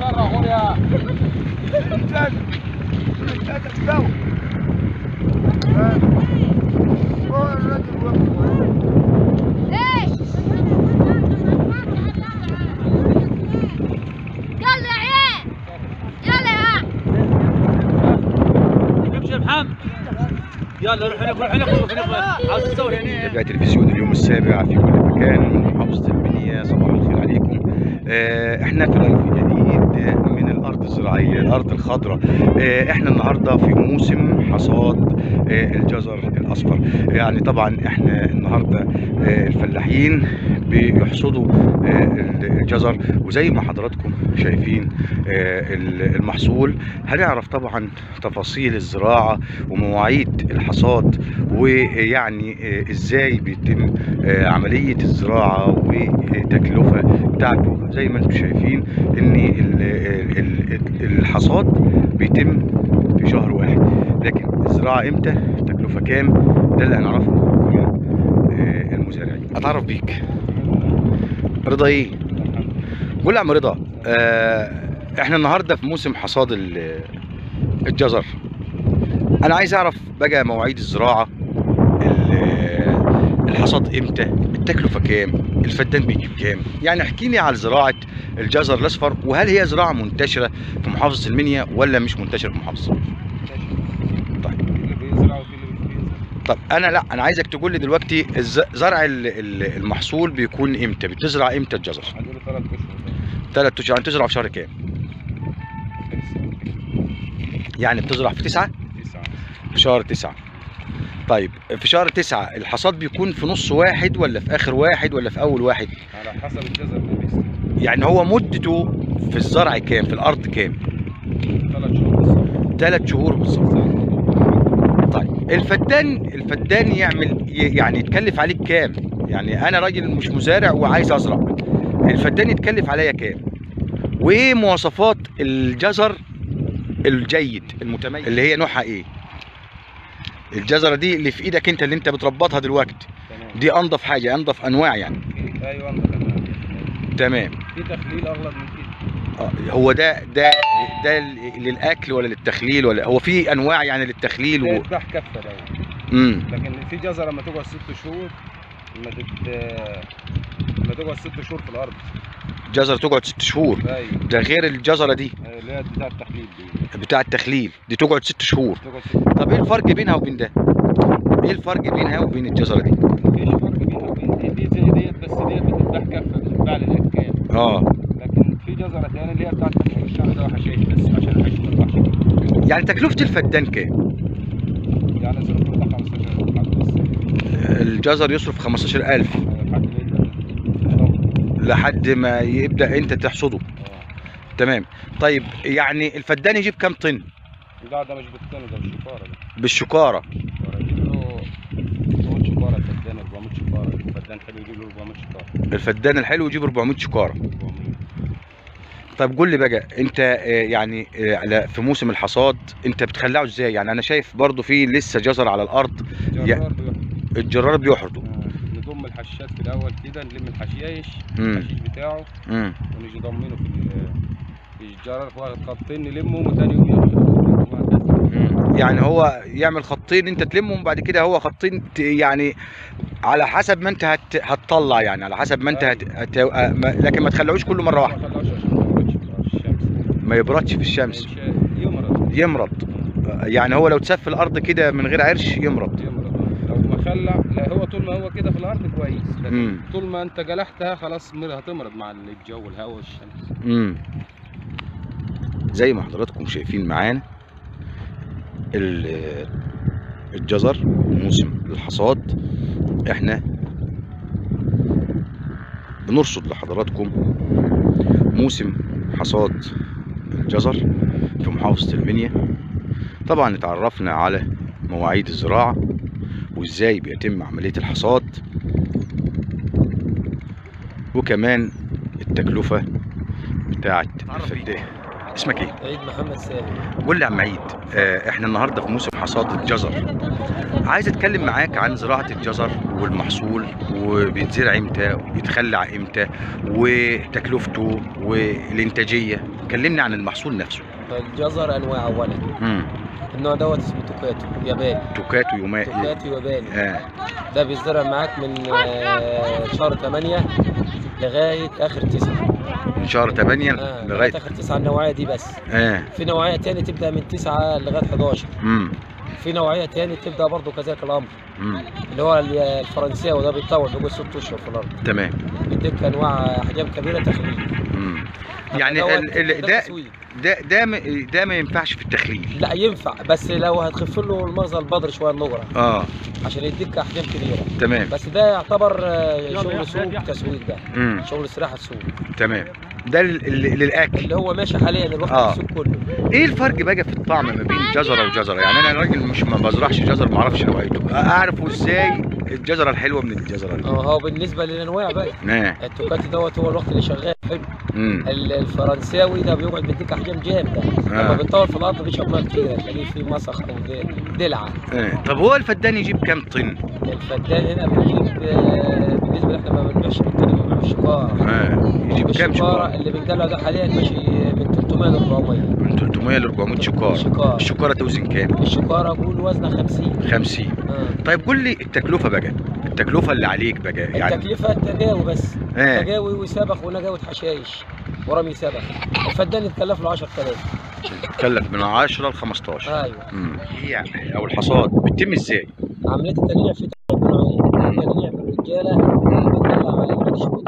يلا يا عيال يلا يا عم امشي يا محمد يلا روح هناك روح هناك روح هناك عاوز تصور هنا تابع تلفزيون اليوم السابع في كل مكان من محافظة المنيا صباح الخير عليكم آه، احنا في لايف جديد من الارض الزراعية الارض الخضراء آه، احنا النهاردة في موسم حصاد آه، الجزر الاصفر يعني طبعا احنا النهاردة آه، الفلاحين بيحصدوا آه، الجزر وزي ما حضراتكم شايفين آه، المحصول هنعرف طبعا تفاصيل الزراعة ومواعيد الحصاد ويعني آه، ازاي بيتم آه، عملية الزراعة والتكلفة بتاعته زي ما انتم شايفين ان ال- ال- ال- الحصاد بيتم في شهر واحد لكن الزراعة امتى التكلفة كام ده اللي هنعرفه من آه، المزارعين اتعرف بيك رضا ايه قول يا عم رضا آه، احنا النهارده في موسم حصاد ال- الجزر انا عايز اعرف بقى مواعيد الزراعه ال- الحصاد امتى التكلفه كام الفدان بيجيب كام يعني احكي لي على زراعه الجزر الاصفر وهل هي زراعه منتشره في محافظه المنيا ولا مش منتشره في محافظه طيب اللي بيزرع وفي اللي مش بيزرع طب انا لا انا عايزك تقول لي دلوقتي الز- زرع ال- ال- المحصول بيكون امتى بتزرع امتى الجزر عندنا ثلاث اشهر ثلاث اشهر يعني تزرع في شهر كام يعني بتزرع في تسعة تسعة في شهر تسعة طيب في شهر تسعة الحصاد بيكون في نص واحد ولا في آخر واحد ولا في أول واحد على حسب الجزر اللي بيستوي يعني هو مدته في الزرع كام في الأرض كام ثلاث شهور بالظبط ثلاث شهور بالظبط طيب الفدان الفدان يعمل ي- يعني يتكلف عليك كام يعني أنا راجل مش مزارع وعايز أزرع الفدان يتكلف عليا كام وإيه مواصفات الجزر الجيد المتميز اللي هي نوعها إيه الجزرة دي اللي في إيدك أنت اللي أنت بتربطها دلوقتي تمام دي انضف حاجه انضف انواع يعني في ايوه انت تمام تمام في تخليل اغلب من كده آه، هو ده ده ده ل- للاكل ولا للتخليل ولا هو في انواع يعني للتخليل ده و... يذبح كفه ده امم لكن في جزره لما تقعد ست شهور ما تت لما تقعد ست شهور في الارض جزره تقعد ست شهور ايوه ده غير الجزره دي اللي هي بتاع التخليل دي بتاع التخليل دي تقعد ست شهور تقعد ست طب ايه الفرق بينها وبين ده ايه الفرق بينها وبين الجزره دي مفيش فرق بينها وبين دي دي زي ديت بس ديت بتذبح كفه بتتباع للاكل اه لكن في جزره ثانيه اللي هي بتاعت تخليل الشعر ده وحشيش بس عشان الحشيش ما يطلعش يعني تكلفه الفدان كام يعني صرف بتاع 15 لحد بس الجزر يصرف 15000 لحد ما يبدا لحد ما يبدا انت تحصده اه تمام طيب يعني الفدان يجيب كام طن لا ده مش بالطن ده بالشكاره ده بالشكاره الشكاره يجيب له 400 شكاره الفدان 400 شكاره الفدان حلو يجيب له 400 شكاره الفدان الحلو يجيب 400 شكاره 400 طب قول لي بقى انت آه، يعني آه، على في موسم الحصاد انت بتخلعه ازاي يعني انا شايف برضو في لسه جزر على الارض جرار بيحط الجرار بيحرده آه، نضم الحشاشات في الاول كده نلم الحشيش امم الحشيش بتاعه امم ونيجي ضامنينه في ال- في الجرار واخد خطين نلمهم وتاني يوم يخلط مم. يعني هو يعمل خطين انت تلمهم بعد كده هو خطين ت- يعني على حسب ما انت هت... هتطلع يعني على حسب ما انت هت... هت... آه، ما... لكن ما تخلعوش كله مره واحده ما خلاش عشان ما يبردش في الشمس ما يبردش في الشمس يمرض يمرض آه، يعني هو لو اتساب في الارض كده من غير عرش يمرض يمرض لو ما خلع لا هو طول ما هو كده في الارض كويس لكن مم. طول ما انت جلحتها خلاص مر- هتمرض مع الجو والهواء والشمس امم زي ما حضراتكم شايفين معانا ال- الجزر موسم الحصاد احنا بنرصد لحضراتكم موسم حصاد الجزر في محافظة المنيا طبعا اتعرفنا على مواعيد الزراعة وازاي بيتم عملية الحصاد وكمان التكلفة بتاعت الفدان اسمك ايه؟ عيد محمد سالم قول لي يا عم عيد آه، احنا النهارده في موسم حصاد الجزر عايز اتكلم معاك عن زراعه الجزر والمحصول وبيتزرع امتى وبيتخلع امتى وتكلفته والانتاجيه كلمني عن المحصول نفسه الجزر انواع اولا امم النوع دوت اسمه توكاتو ياباني توكاتو يومي توكاتو ياباني اه ده بيزرع معاك من آه، شهر 8 لغايه اخر 9 من شهر 8 آه لغايه اخر 9 النوعيه دي بس اه في نوعيه تاني تبدا من 9 لغايه 11 امم في نوعيه تاني تبدا برضه كذلك الامر امم اللي هو ال- الفرنساوي ده بيتطور بيقول 6 اشهر في الارض تمام بيديك انواع احجام كبيره تخليل امم يعني دوت- ال... ال... ده ده تسويق. ده ده ما- ده ما ينفعش في التخليل لا ينفع بس لو هتخف له المغزى البدر شويه النجره اه عشان يديك احجام كبيره تمام بس ده يعتبر آه، شغل سوق تسويق ده امم شغل سلاح السوق تمام ده لل... لل- للاكل اللي هو ماشي حاليا الوقت آه. في السوق كله ايه الفرق بقى في الطعم ما بين جزره وجزره يعني انا راجل مش ما بزرعش جزر ما اعرفش نوعيته اعرفه ازاي الجزره الحلوه من الجزره ال- اه هو بالنسبه للانواع بقى اه التوكاتي دوت هو الوقت اللي شغال حلو امم ال- الفرنساوي ده بيقعد بيديك احجام جامده آه. لما بيطول في الارض بيشرب ميه كتير تلاقيه في مسخ او د- دلعه اه طب هو الفدان يجيب كام طن الفدان هنا بيجيب آه، بالنسبه لنا احنا ما بنبيعش بالطن بنبيع بالشكاره اه يجيب كام الشكاره شكاره اللي بندلع ده حاليا ماشي من 300 ل 400 من 300 ل 400 شكاره شكاره الشكاره توزن كام الشكاره قول وزنها 50 50 آه. طيب قول لي التكلفه بقى التكلفه اللي عليك بقى يعني التكلفه تجاوي بس اه تجاوي وسبخ ونجاوة حشايش ورمي سبخ الفدان يتكلف له 10000 تكلف من 10 ل 15 ايوه امم هي او الحصاد بتتم ازاي؟ عمليه التجميع في تجميع نوعين تجميع بالرجاله بتطلع عليه بعد شهور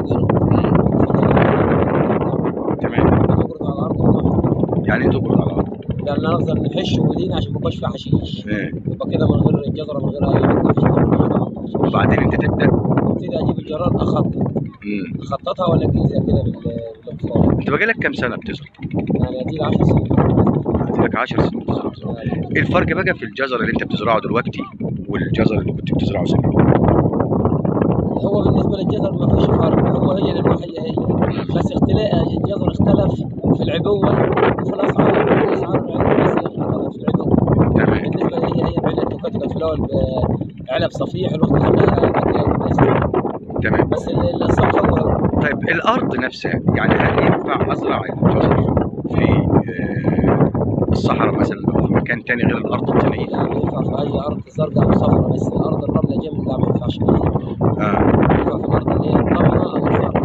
تمام بنجرد على الارض ونحط. يعني ايه تجرد على الارض؟ يعني نفضل نحش ودين عشان ما يبقاش فيه حشيش اه يبقى كده من غير الجزره من غير اي حشيش وبعدين انت تبدا ابتدي اجيب الجرار اخطط امم اخططها ولا زي كده بال- بالانفاق انت بقالك كام سنه بتزرع؟ يعني ادي 10 سنين لك 10 سنين بتزرع بزراعة. ايه الفرق بقى في الجزر اللي انت بتزرعه دلوقتي والجزر اللي كنت بتزرعه زمان؟ هو بالنسبه للجزر ما فيش فرق هو هي الانواع هي هي بس اختلاف الجزر اختلف في العبوه وفي الاسعار اسعار العبوه بس اللي اختلفت في العبوه تمام بالنسبه لي هي هي بعين التوكات كانت في الاول علب صفيح الوقت خلاها مكاوي بلاستيك تمام بس ال- الصنف هو هو طيب الارض نفسها يعني هل ينفع ازرع الجزر في آه، الصحراء مثلا او في مكان تاني غير الارض الطينيه؟ يعني ينفع في اي ارض زرقاء او صفراء بس الارض الرمله جامد لا ما ينفعش فيها اه ينفع في الارض اللي هي الطبقه او الفرق